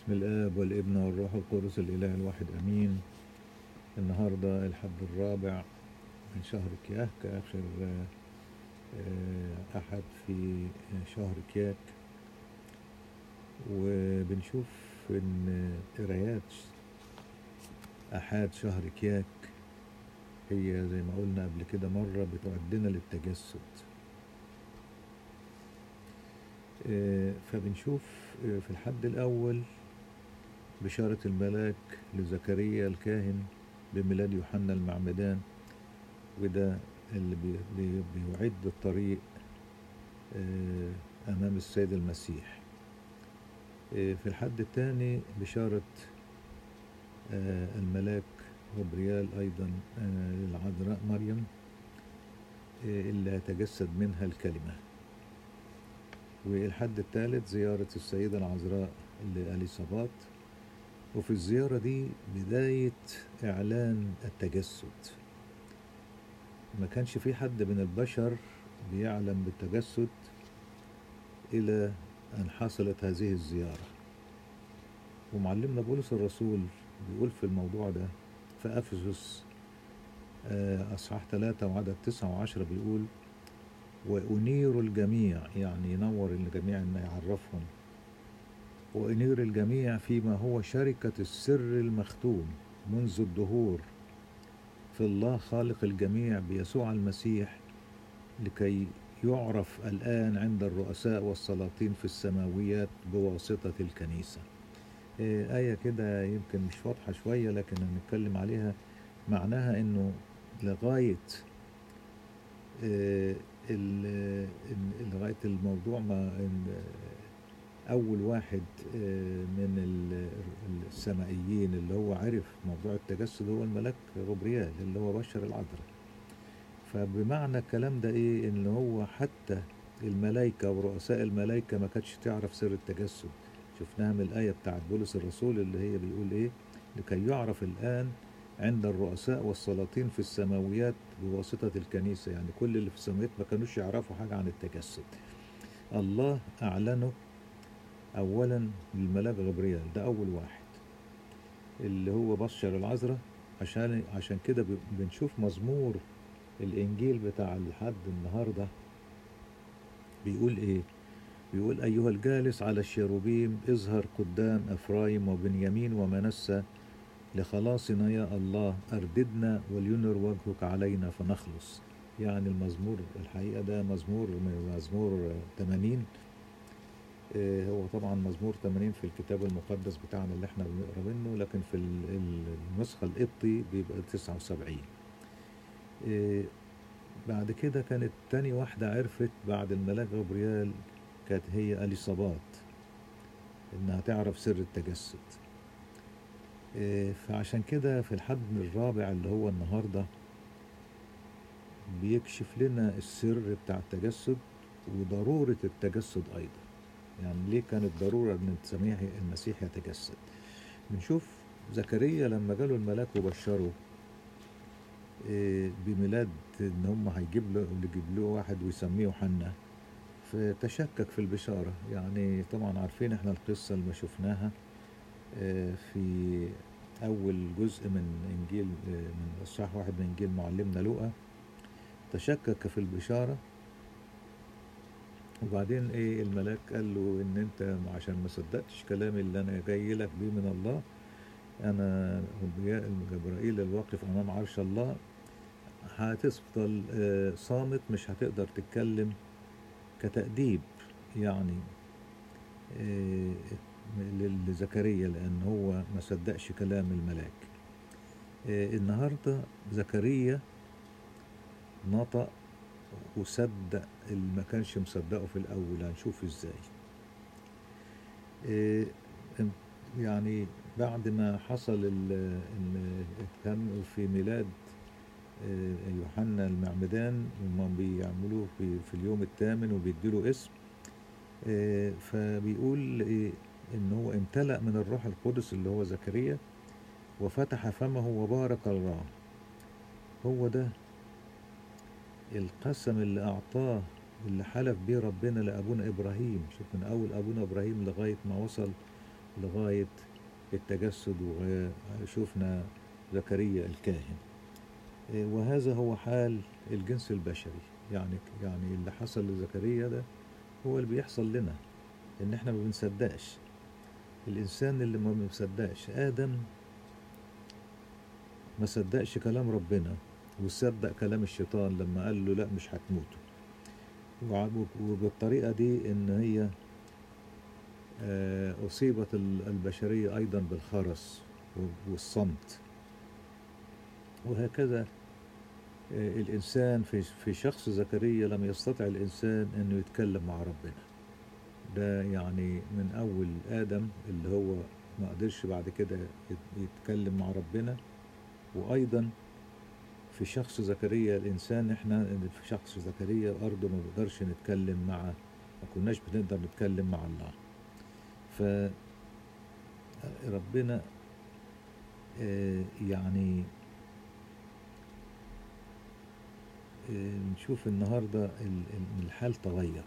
بسم الآب والابن والروح القدس الإله الواحد أمين النهاردة الحد الرابع من شهر كياك آخر آه، آه، أحد في شهر كياك وبنشوف إن قرايات أحد شهر كياك هي زي ما قلنا قبل كده مرة بتعدنا للتجسد آه، فبنشوف آه، في الحد الأول بشارة الملاك لزكريا الكاهن بميلاد يوحنا المعمدان وده اللي بي- بي- بيعد الطريق آه، أمام السيد المسيح آه، في الحد الثاني بشارة آه، الملاك غبريال أيضا آه، للعذراء مريم آه، اللي هيتجسد منها الكلمة والحد الثالث زيارة السيدة العذراء لأليصابات وفي الزيارة دي بداية إعلان التجسد ما كانش في حد من البشر بيعلم بالتجسد إلى أن حصلت هذه الزيارة ومعلمنا بولس الرسول بيقول في الموضوع ده في أفسس آه، أصحاح ثلاثة وعدد تسعة وعشرة بيقول وأنير الجميع يعني ينور الجميع إنه يعرفهم وأنير الجميع فيما هو شركة السر المختوم منذ الدهور في الله خالق الجميع بيسوع المسيح لكي يعرف الآن عند الرؤساء والسلاطين في السماويات بواسطة الكنيسة إيه، آية كده يمكن مش واضحة شوية لكن هنتكلم عليها معناها إنه لغاية آه، ال- ال- لغاية الموضوع ما إن- أول واحد آه، من ال- السمائيين اللي هو عرف موضوع التجسد هو الملاك غبريال اللي هو بشر العذراء فبمعنى الكلام ده إيه إن هو حتى الملائكة ورؤساء الملائكة ما كانتش تعرف سر التجسد شفناها من الآية بتاعت بولس الرسول اللي هي بيقول إيه لكي يعرف الآن عند الرؤساء والسلاطين في السماويات بواسطة الكنيسة يعني كل اللي في السماويات ما كانوش يعرفوا حاجة عن التجسد الله أعلنه أولا للملاك غبريال ده أول واحد اللي هو بشر العذراء عشان عشان كده ب- بنشوف مزمور الإنجيل بتاع الحد النهاردة بيقول إيه بيقول أيها الجالس على الشيروبيم اظهر قدام أفرايم وبنيامين ومنسى لخلاصنا يا الله أرددنا ولينر وجهك علينا فنخلص يعني المزمور الحقيقة ده مزمور مزمور 80 آه، هو طبعا مزمور 80 في الكتاب المقدس بتاعنا اللي احنا بنقرا منه لكن في ال- ال- النسخة القبطي بيبقى 79 آه، بعد كده كانت تاني واحدة عرفت بعد الملاك غبريال كانت هي أليصابات إنها تعرف سر التجسد آه، فعشان كده في الحد الرابع اللي هو النهارده بيكشف لنا السر بتاع التجسد وضرورة التجسد أيضا يعني ليه كانت ضرورة إن تسميه المسيح يتجسد بنشوف زكريا لما جاله الملاك وبشره آه، بميلاد إن هم هيجيب له يجيب له واحد ويسميه يوحنا فتشكك في البشارة يعني طبعا عارفين احنا القصة اللي شفناها آه، في أول جزء من إنجيل آه، من إصحاح واحد من إنجيل معلمنا لوقا تشكك في البشارة وبعدين إيه الملاك قال له إن أنت عشان ما صدقتش كلامي اللي أنا جاي لك بيه من الله أنا غبرياء جبرائيل الواقف أمام عرش الله هتفضل آه، صامت مش هتقدر تتكلم كتأديب يعني آه، ل- لزكريا لأن هو ما صدقش كلام الملاك آه، النهاردة زكريا نطق وصدق اللي ما كانش مصدقه في الأول هنشوف ازاي آه، يعني بعد ما حصل ال- ال- كان في ميلاد آه، يوحنا المعمدان هم بيعملوه في, في اليوم الثامن وبيديله اسم آه، فبيقول إيه ان هو امتلأ من الروح القدس اللي هو زكريا وفتح فمه وبارك الله هو ده القسم اللي أعطاه اللي حلف بيه ربنا لأبونا إبراهيم شوف من أول أبونا إبراهيم لغاية ما وصل لغاية التجسد وشوفنا زكريا الكاهن إيه، وهذا هو حال الجنس البشري يعني يعني اللي حصل لزكريا ده هو اللي بيحصل لنا ان احنا ما بنصدقش الانسان اللي ما بيصدقش ادم ما صدقش كلام ربنا وصدق كلام الشيطان لما قال له لا مش هتموتوا وع- وبالطريقة دي ان هي آه، أصيبت ال- البشرية أيضا بالخرس والصمت وهكذا آه، الإنسان في في شخص زكريا لم يستطع الإنسان أنه يتكلم مع ربنا ده يعني من أول آدم اللي هو ما قدرش بعد كده يت- يتكلم مع ربنا وأيضا في شخص زكريا الإنسان إحنا في شخص زكريا برضه ما بنقدرش نتكلم مع ما كناش بنقدر نتكلم مع الله فربنا يعني آه، نشوف النهاردة ال- ال- الحال تغير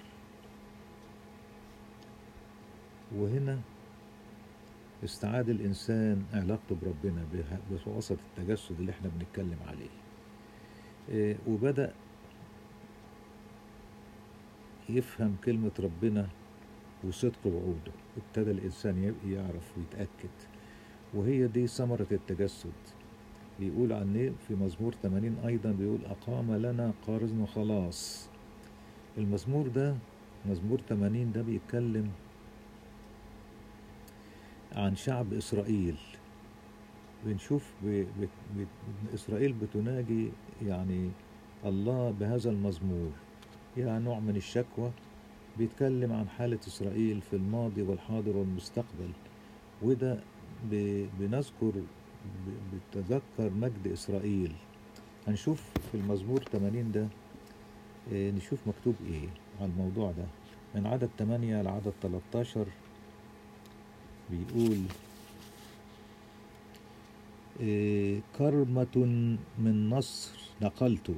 وهنا استعاد الإنسان علاقته بربنا به- بواسطة التجسد اللي احنا بنتكلم عليه آه، وبدأ يفهم كلمة ربنا وصدق وعوده ابتدى الإنسان يب- يعرف ويتأكد وهي دي ثمرة التجسد بيقول عن ايه في مزمور 80 أيضا بيقول أقام لنا قارن وخلاص المزمور ده مزمور 80 ده بيتكلم عن شعب إسرائيل بنشوف ب... ب... ب... إسرائيل بتناجي يعني الله بهذا المزمور فيها نوع من الشكوى بيتكلم عن حالة إسرائيل في الماضي والحاضر والمستقبل وده ب... بنذكر ب... بتذكر مجد إسرائيل هنشوف في المزمور 80 ده آه، نشوف مكتوب إيه على الموضوع ده من عدد 8 لعدد 13 بيقول آه، كرمة من نصر نقلت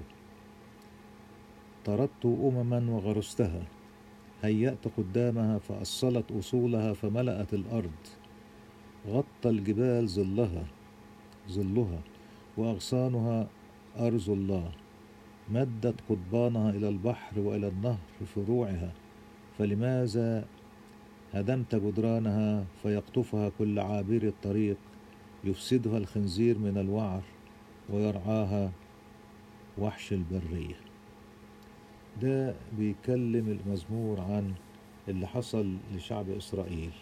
طردت أمما وغرستها هيأت قدامها فأصلت أصولها فملأت الأرض غطى الجبال ظلها ظلها وأغصانها أرض الله مدت قضبانها إلى البحر وإلى النهر فروعها فلماذا هدمت جدرانها فيقطفها كل عابر الطريق يفسدها الخنزير من الوعر ويرعاها وحش البرية ده بيكلم المزمور عن اللي حصل لشعب إسرائيل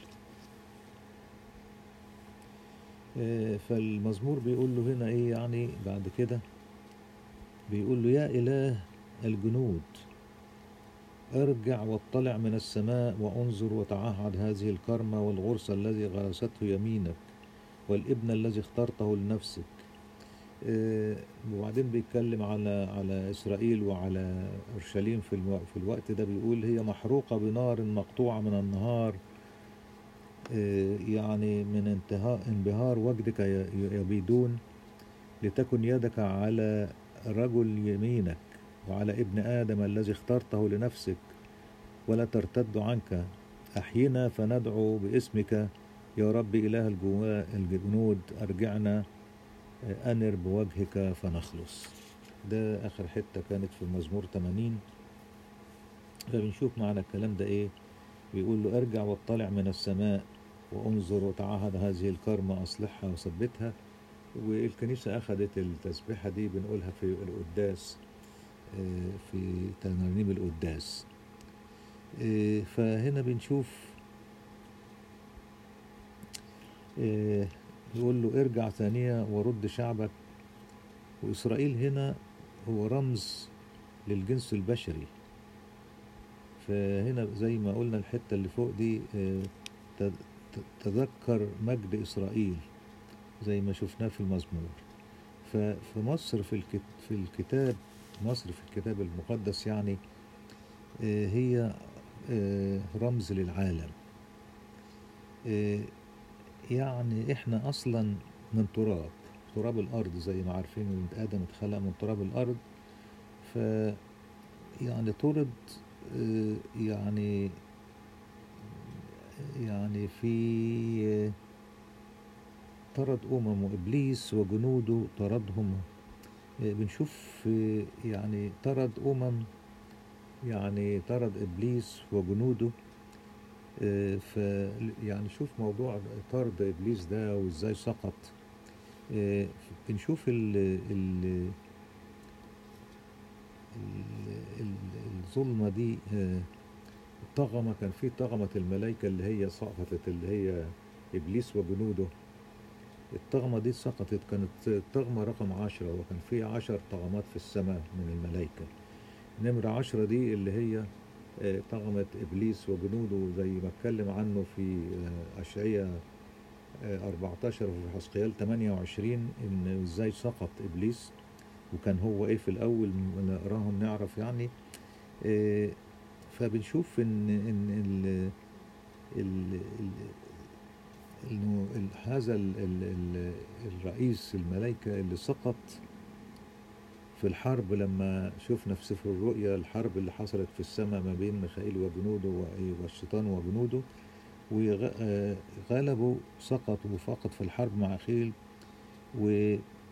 آه، فالمزمور بيقول له هنا ايه يعني بعد كده بيقول له يا إله الجنود ارجع واطلع من السماء وانظر وتعهد هذه الكرمة والغرس الذي غرسته يمينك والابن الذي اخترته لنفسك آه، وبعدين بيتكلم على على إسرائيل وعلى أورشليم في الو- في الوقت ده بيقول هي محروقة بنار مقطوعة من النهار آه، يعني من انتهاء انبهار وجدك ي- يبيدون لتكن يدك على رجل يمينك وعلى ابن آدم الذي اخترته لنفسك ولا ترتد عنك أحينا فندعو باسمك يا رب إله الجوا- الجنود أرجعنا آه، أنر بوجهك فنخلص ده آخر حتة كانت في المزمور 80 فبنشوف معنى الكلام ده إيه بيقول له ارجع واطلع من السماء وانظر وتعهد هذه الكرمة أصلحها وثبتها والكنيسة أخذت التسبيحة دي بنقولها في القداس آه، في ترانيم القداس آه، فهنا بنشوف آه، يقول له ارجع ثانية ورد شعبك وإسرائيل هنا هو رمز للجنس البشري فهنا زي ما قلنا الحتة اللي فوق دي آه، ت- ت- تذكر مجد إسرائيل زي ما شفناه في المزمور ففي مصر في الكت- في الكتاب مصر في الكتاب المقدس يعني آه، هي آه، رمز للعالم آه، يعني احنا اصلا من تراب تراب الارض زي ما عارفين ان ادم اتخلق من تراب الارض ف يعني طرد آه، يعني يعني في طرد أمم وإبليس وجنوده طردهم آه، بنشوف آه، يعني طرد أمم يعني طرد إبليس وجنوده آه، ف يعني شوف موضوع طرد إبليس ده وإزاي سقط آه، بنشوف ال ال ال- ال- الظلمة دي آه، الطغمة كان في طغمة الملائكة اللي هي سقطت اللي هي إبليس وجنوده الطغمة دي سقطت كانت الطغمة رقم عشرة وكان في عشر طغمات في السماء من الملائكة نمرة عشرة دي اللي هي آه، طغمة إبليس وجنوده زي ما اتكلم عنه في آه، أشعية آه، 14 وفي حسقيال 28 إن إزاي سقط إبليس وكان هو إيه في الأول نقراهم نعرف يعني آه، فبنشوف إن إن ال ال ال انه ال- هذا ال ال ال الرئيس الملائكة اللي سقط في الحرب لما شفنا في سفر الرؤيا الحرب اللي حصلت في السماء ما بين ميخائيل وجنوده و- والشيطان وجنوده وغلبوا سقطوا فقط في الحرب مع خيل و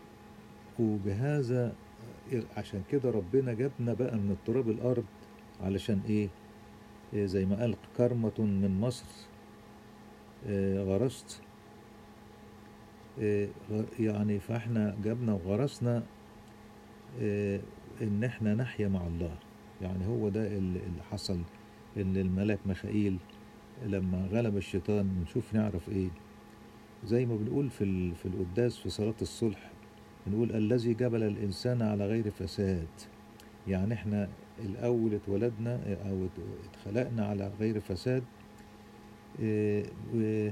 وبهذا عشان كده ربنا جابنا بقى من التراب الأرض علشان إيه إيه زي ما قال كرمة من مصر آه، غرست آه، غ- يعني فاحنا جبنا وغرسنا آه، ان احنا نحيا مع الله يعني هو ده اللي اللي حصل ان الملاك ميخائيل لما غلب الشيطان نشوف نعرف ايه زي ما بنقول في ال- في القداس في صلاة الصلح بنقول الذي جبل الإنسان على غير فساد يعني احنا الأول اتولدنا أو اتخلقنا على غير فساد إيه، و-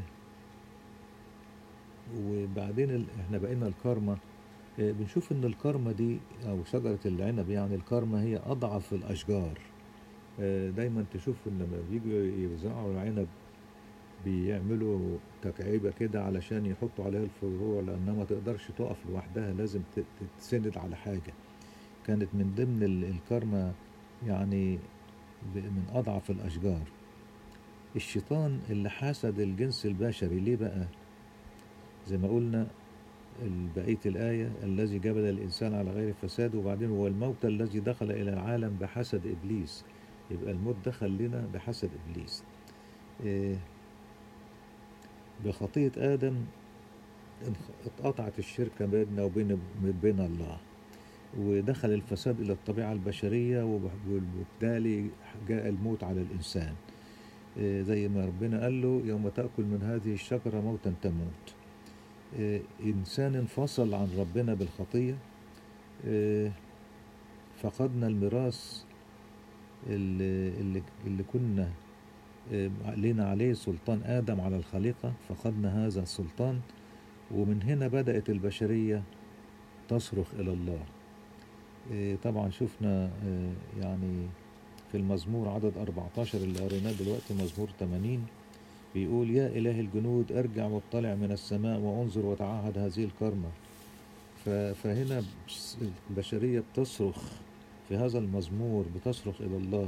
وبعدين ال- احنا بقينا الكارما إيه، بنشوف ان الكارما دي او شجرة العنب يعني الكارما هي اضعف الاشجار إيه، دايما تشوف ان لما بيجوا يزرعوا العنب بيعملوا تكعيبة كده علشان يحطوا عليها الفروع لانها ما تقدرش تقف لوحدها لازم ت- تتسند على حاجة كانت من ضمن ال- الكارما يعني ب- من اضعف الاشجار الشيطان اللي حسد الجنس البشري ليه بقى زي ما قلنا ال- بقية الآية الذي جبل الإنسان على غير فساد وبعدين هو الموت الذي دخل إلى العالم بحسد إبليس يبقى الموت دخل لنا بحسد إبليس إيه، بخطية آدم انخ- اتقطعت الشركة بيننا وبين بين الله ودخل الفساد إلى الطبيعة البشرية وب- وبالتالي جاء الموت على الإنسان إيه، زي ما ربنا قال له يوم تأكل من هذه الشجرة موتا تموت إيه، إنسان انفصل عن ربنا بالخطية إيه، فقدنا الميراث اللي, اللي, اللي كنا إيه، لنا عليه سلطان آدم على الخليقة فقدنا هذا السلطان ومن هنا بدأت البشرية تصرخ إلى الله إيه، طبعا شفنا إيه، يعني في المزمور عدد 14 اللي قريناه دلوقتي مزمور 80 بيقول يا إله الجنود ارجع واطلع من السماء وانظر وتعهد هذه الكرمة ف- فهنا بس- البشرية بتصرخ في هذا المزمور بتصرخ إلى الله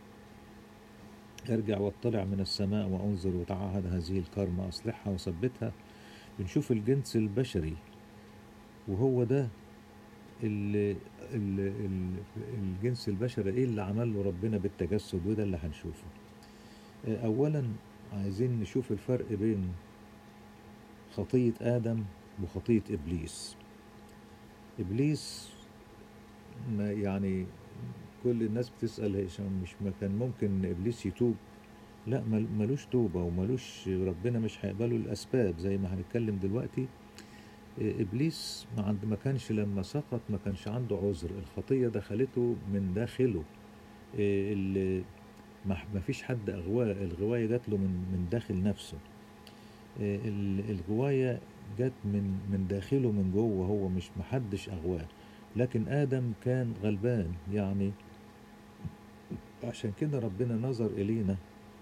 ارجع واطلع من السماء وانظر وتعهد هذه الكرمة أصلحها وثبتها بنشوف الجنس البشري وهو ده ال ال ال الجنس البشري ايه اللي عمل له ربنا بالتجسد وده اللي هنشوفه آه، اولا عايزين نشوف الفرق بين خطية آدم وخطية إبليس إبليس ما يعني كل الناس بتسأل هشام مش ما كان ممكن إبليس يتوب لا مل- ملوش توبة وملوش ربنا مش هيقبله الأسباب زي ما هنتكلم دلوقتي إيه، إبليس ما, عند ما كانش لما سقط ما كانش عنده عذر الخطية دخلته من داخله إيه، اللي ما ما فيش حد أغواه الغواية جات له من من داخل نفسه إيه، ال- الغواية جت من من داخله من جوه هو مش محدش أغواه لكن آدم كان غلبان يعني عشان كده ربنا نظر إلينا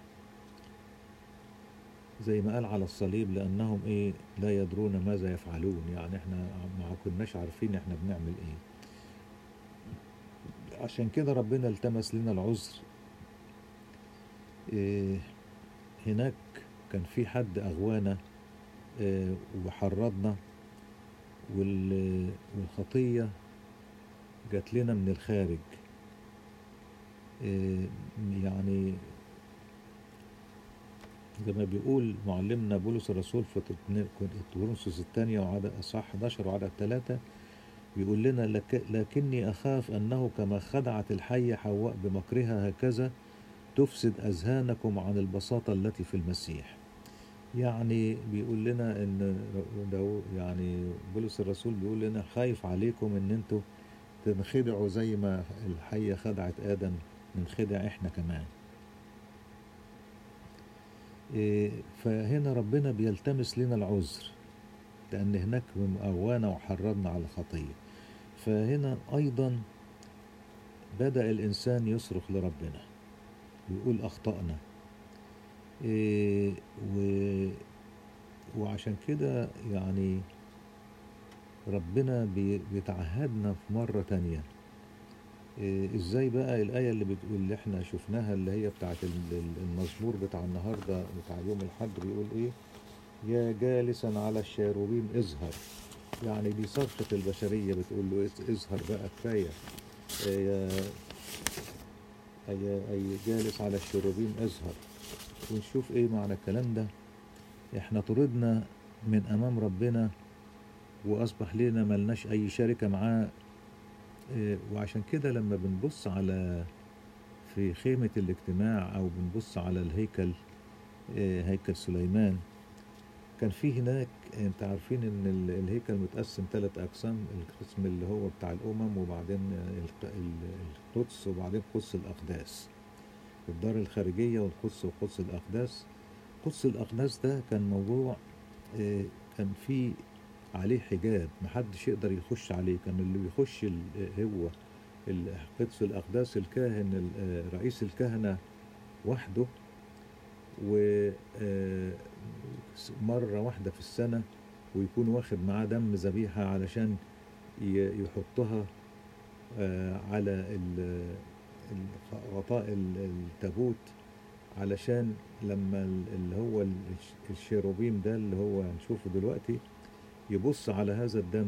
زي ما قال على الصليب لأنهم إيه لا يدرون ماذا يفعلون يعني إحنا ما كناش عارفين إحنا بنعمل إيه عشان كده ربنا التمس لنا العذر إيه هناك كان في حد أغوانا آه، وحرضنا وال- والخطية جات لنا من الخارج آه، يعني زي ما بيقول معلمنا بولس الرسول في كورنثوس الثانية وعدد أصحاح 11 وعدد 3 بيقول لنا لك لكني أخاف أنه كما خدعت الحية حواء بمكرها هكذا تفسد أذهانكم عن البساطة التي في المسيح يعني بيقول لنا ان ده يعني بولس الرسول بيقول لنا خايف عليكم ان انتوا تنخدعوا زي ما الحية خدعت آدم ننخدع احنا كمان إيه، فهنا ربنا بيلتمس لنا العذر لأن هناك أوانا وحرضنا على الخطية فهنا أيضا بدأ الإنسان يصرخ لربنا ويقول أخطأنا إيه، و وعشان كده يعني ربنا بي- بيتعهدنا في مرة تانية إيه، ازاي بقى الآية اللي بتقول اللي احنا شفناها اللي هي بتاعت ال- ال- المزمور بتاع النهاردة بتاع يوم الحد بيقول ايه يا جالسا على الشاروبيم اظهر يعني دي صرخة البشرية بتقول له اس- اظهر بقى كفاية إيه، يا أي أي جالس على الشاروبيم اظهر ونشوف ايه معنى الكلام ده احنا طردنا من امام ربنا واصبح لنا ملناش اي شركة معاه إيه، وعشان كده لما بنبص على في خيمة الاجتماع او بنبص على الهيكل إيه، هيكل سليمان كان في هناك انت عارفين ان ال- الهيكل متقسم ثلاث اقسام القسم اللي هو بتاع الامم وبعدين الق- ال- القدس وبعدين قدس الاقداس الدار الخارجية والقدس وقدس الاقداس قدس الاقداس ده كان موضوع آه، كان في عليه حجاب محدش يقدر يخش عليه كان اللي بيخش ال- هو ال- قدس الاقداس الكاهن ال- آه، رئيس الكهنة وحده و آه، مرة واحدة في السنة ويكون واخد معاه دم ذبيحة علشان ي- يحطها آه، على ال- ال- غطاء ال- التابوت علشان لما ال- اللي هو الش- الشيروبيم ده اللي هو هنشوفه دلوقتي يبص على هذا الدم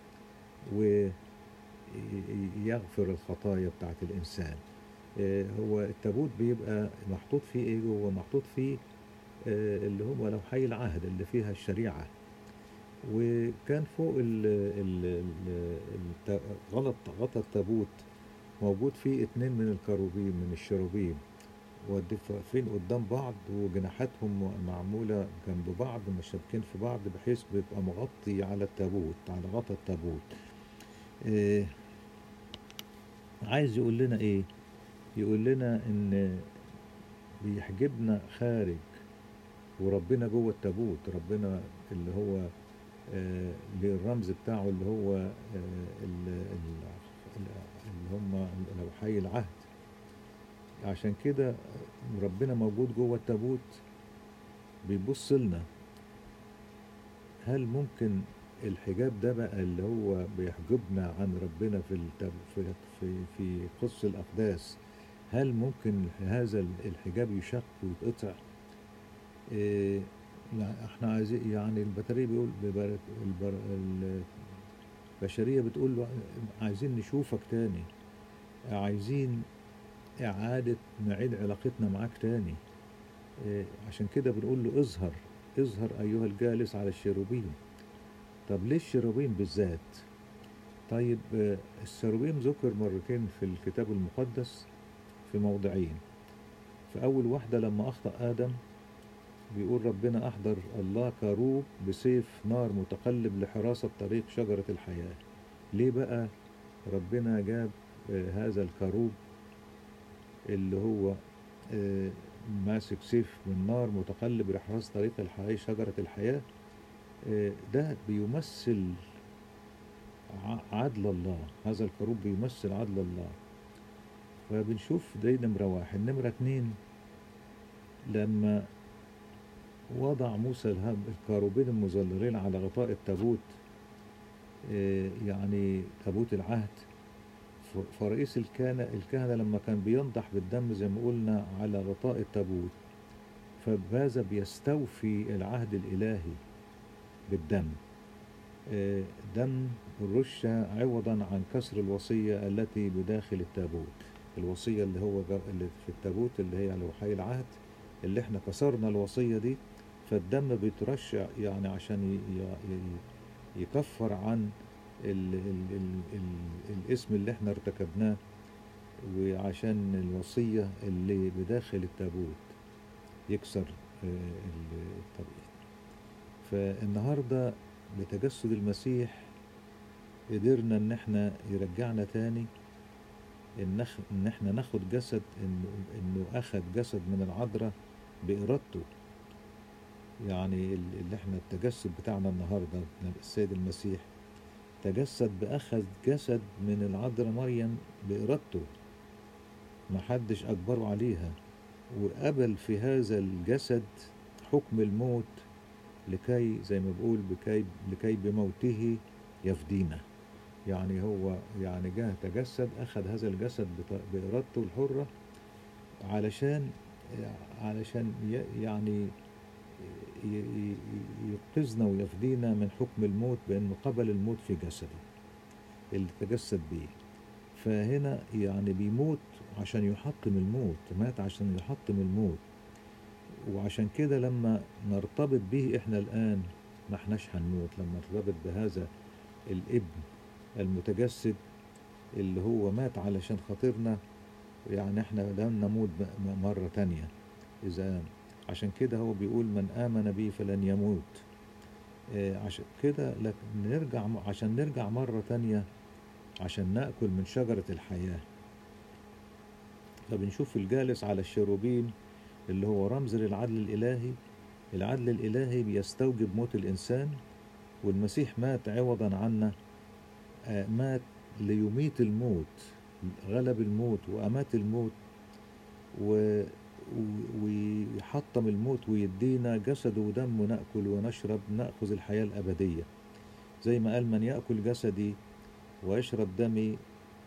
ويغفر الخطايا بتاعت الإنسان آه، هو التابوت بيبقى محطوط فيه ايه جوه محطوط فيه آه، اللي هو لوحي العهد اللي فيها الشريعة وكان فوق ال ال ال الت- غلط غطا التابوت موجود فيه اتنين من الكروبيم من الشروبيم ودف- واقفين قدام بعض وجناحاتهم معمولة جنب بعض مشابكين في بعض بحيث بيبقى مغطي على التابوت على غطا التابوت إيه عايز يقول لنا ايه يقول لنا ان بيحجبنا خارج وربنا جوه التابوت ربنا اللي هو آه، بالرمز بتاعه اللي هو آه، ال- ال- اللي هم لوحي العهد عشان كده ربنا موجود جوه التابوت بيبص لنا هل ممكن الحجاب ده بقى اللي هو بيحجبنا عن ربنا في التاب في في في قدس الأقداس هل ممكن هذا الحجاب يشق ويتقطع؟ إيه يعني احنا عايزين يعني البطارية بيقول ببر- البر- البشرية بتقول له عايزين نشوفك تاني عايزين إعادة نعيد علاقتنا معاك تاني إيه عشان كده بنقول له اظهر اظهر أيها الجالس على الشيروبيم طب ليه الشيروبيم بالذات؟ طيب آه، الشيروبيم ذكر مرتين في الكتاب المقدس في موضعين في أول واحدة لما أخطأ آدم بيقول ربنا أحضر الله كروب بسيف نار متقلب لحراسة طريق شجرة الحياة ليه بقى ربنا جاب آه، هذا الكروب اللي هو آه، ماسك سيف من نار متقلب لحراسة طريق الحياة شجرة الحياة آه، ده بيمثل ع- عدل الله هذا الكروب بيمثل عدل الله فبنشوف دي نمرة واحد نمرة اتنين لما وضع موسى الهب الكاروبين المظللين على غطاء التابوت آه، يعني تابوت العهد ف- فرئيس الكهنة الكهنة لما كان بينضح بالدم زي ما قلنا على غطاء التابوت فبهذا بيستوفي العهد الإلهي بالدم آه، دم الرشة عوضا عن كسر الوصية التي بداخل التابوت الوصية اللي هو جا- اللي في التابوت اللي هي لوحي العهد اللي احنا كسرنا الوصية دي فالدم بيترش يعني عشان ي- ي- ي- يكفر عن ال ال ال ال الاسم اللي احنا ارتكبناه وعشان الوصية اللي بداخل التابوت يكسر آه، ال- الطريق فالنهاردة بتجسد المسيح قدرنا ان احنا يرجعنا تاني ان, نخ... إن احنا ناخد جسد انه انه اخد جسد من العذراء بارادته يعني ال- اللي احنا التجسد بتاعنا النهارده السيد المسيح تجسد باخذ جسد من العذراء مريم بارادته ما حدش اجبره عليها وقبل في هذا الجسد حكم الموت لكي زي ما بقول بكي لكي بموته يفدينا يعني هو يعني جه تجسد اخذ هذا الجسد بط- بارادته الحره علشان علشان ي- يعني ي- ي- ينقذنا ويفدينا من حكم الموت بانه قبل الموت في جسده اللي تجسد بيه فهنا يعني بيموت عشان يحطم الموت مات عشان يحطم الموت وعشان كده لما نرتبط به احنا الآن ما احناش هنموت لما نرتبط بهذا الابن المتجسد اللي هو مات علشان خاطرنا يعني احنا لن نموت ب- مرة تانية إذا عشان كده هو بيقول من آمن بي فلن يموت آه، عشان كده لكن نرجع عشان نرجع مرة تانية عشان نأكل من شجرة الحياة فبنشوف الجالس على الشيروبين اللي هو رمز للعدل الإلهي العدل الإلهي بيستوجب موت الإنسان والمسيح مات عوضا عنا آه، مات ليميت الموت غلب الموت وأمات الموت و... و- ويحطم الموت ويدينا جسد ودم نأكل ونشرب نأخذ الحياة الأبدية زي ما قال من يأكل جسدي ويشرب دمي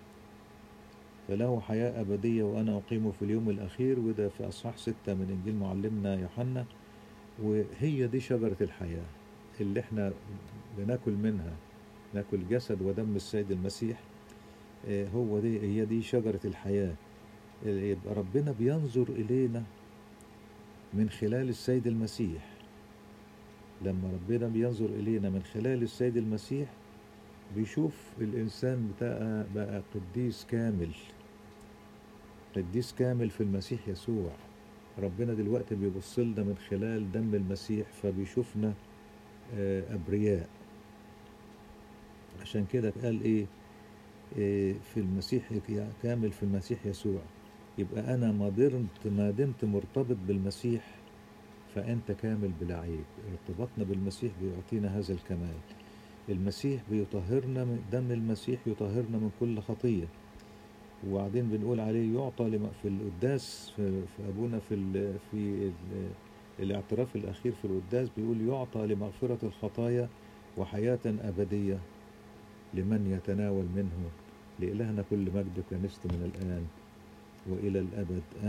فله حياة أبدية وأنا أقيمه في اليوم الأخير وده في أصحاح ستة من إنجيل معلمنا يوحنا وهي دي شجرة الحياة اللي احنا بناكل منها ناكل جسد ودم السيد المسيح آه، هو دي هي دي شجرة الحياة آه، يبقى ربنا بينظر إلينا من خلال السيد المسيح لما ربنا بينظر إلينا من خلال السيد المسيح بيشوف الإنسان بقى بقى قديس كامل قديس كامل في المسيح يسوع ربنا دلوقتي بيبص لنا من خلال دم المسيح فبيشوفنا آه، أبرياء عشان كده قال إيه إيه، في المسيح يا- كامل في المسيح يسوع يبقى أنا ما دمت ما دمت مرتبط بالمسيح فأنت كامل بلا عيب ارتباطنا بالمسيح بيعطينا هذا الكمال المسيح بيطهرنا من دم المسيح يطهرنا من كل خطية وبعدين بنقول عليه يعطى لما في القداس في, في أبونا في ال في ال الاعتراف الأخير في القداس بيقول يعطى لمغفرة الخطايا وحياة أبدية لمن يتناول منه لإلهنا كل مجد وكنيسته من الآن وإلى الأبد